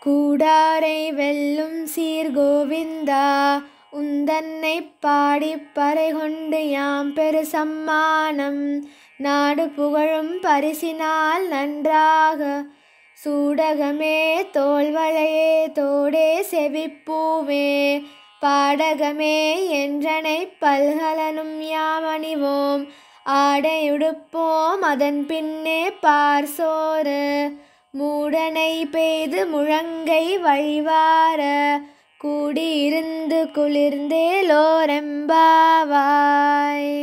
கூடாரை வெல்லும் சீர்கோவிந்தா உந்தன்னை பாடிப் பறை கொண்டு யாம் பெரு சம்மானம் நாடு புகழும் பரிசினால் நன்றாக சூடகமே தோல்வளையே தோடே செவிப்பூவே பாடகமே என்றனை பல்கலனும் யாமணிவோம் ஆடையுடுப்போம் அதன் பின்னே பார்சோறு மூடனை பெய்து முழங்கை வழிவார கூடியிருந்து குளிர்ந்தேலோரெம்பாவாய்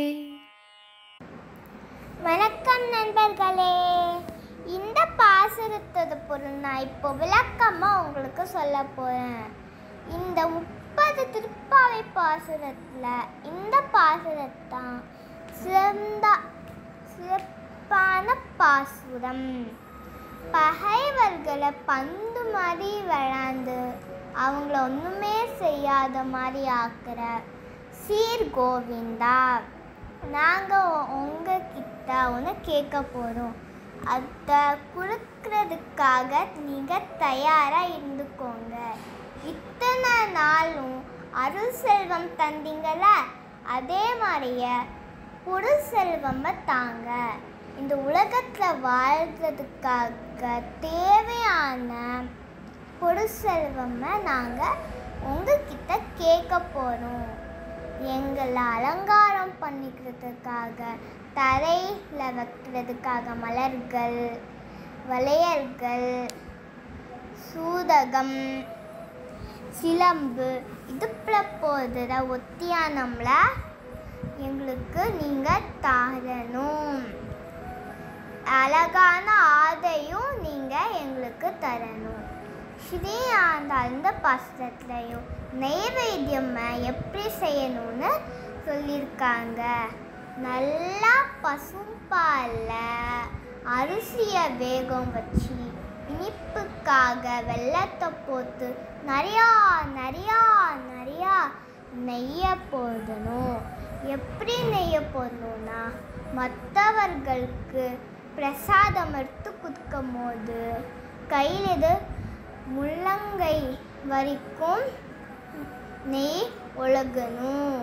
வணக்கம் நண்பர்களே இந்த பாசுரத்தோட பொருள் நான் இப்போ விளக்கமாக உங்களுக்கு சொல்ல போகிறேன் இந்த முப்பது திருப்பாவை பாசுரத்தில் இந்த பாசுரத்தான் சிறந்த சிறப்பான பாசுரம் பகைவர்களை பந்து மாதிரி விளாண்டு அவங்கள ஒன்றுமே செய்யாத மாதிரி ஆக்குற சீர் கோவிந்தா நாங்கள் உங்ககிட்ட ஒன்று கேட்க போகிறோம் அதை கொடுக்கறதுக்காக நீங்கள் தயாராக இருந்துக்கோங்க இத்தனை நாளும் அருள் செல்வம் தந்தீங்கள அதே மாதிரியே பொரு செல்வமை தாங்க இந்த உலகத்தில் வாழ்கிறதுக்காக தேவையான பொரு செல்வமை நாங்கள் உங்ககிட்ட கேட்க போகிறோம் எங்களை அலங்காரம் பண்ணிக்கிறதுக்காக தரையில் வைக்கிறதுக்காக மலர்கள் வளையல்கள் சூதகம் சிலம்பு இடுப்பில் போடுற ஒத்தியானம்ல எங்களுக்கு நீங்கள் தரணும் அழகான ஆடையும் நீங்கள் எங்களுக்கு தரணும் ஸ்ரீ அந்த பாஸ்டத்துலையும் நைவேத்தியம் எப்படி செய்யணும்னு சொல்லியிருக்காங்க நல்லா பசும்பாலில் அரிசியை வேகம் வச்சு இனிப்புக்காக வெள்ளத்தை போட்டு நிறையா நிறையா நிறையா நெய்யை போடணும் எப்படி நெய்யை போடணும்னா மற்றவர்களுக்கு பிரசாதம் எடுத்து கொடுக்கும் போது கையில் இது முள்ளங்கை வரைக்கும் நெய் ஒழுகணும்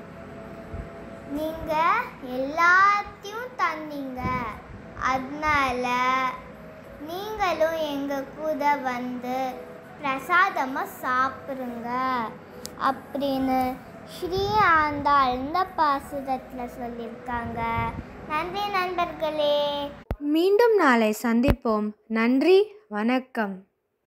நீங்கள் எல்லாத்தையும் தந்தீங்க அதனால நீங்களும் எங்கள் கூட வந்து பிரசாதமாக சாப்பிடுங்க அப்படின்னு ஸ்ரீ ஆண்டாள் இந்த பாசுரத்தில் சொல்லியிருக்காங்க நன்றி நண்பர்களே மீண்டும் நாளை சந்திப்போம் நன்றி வணக்கம்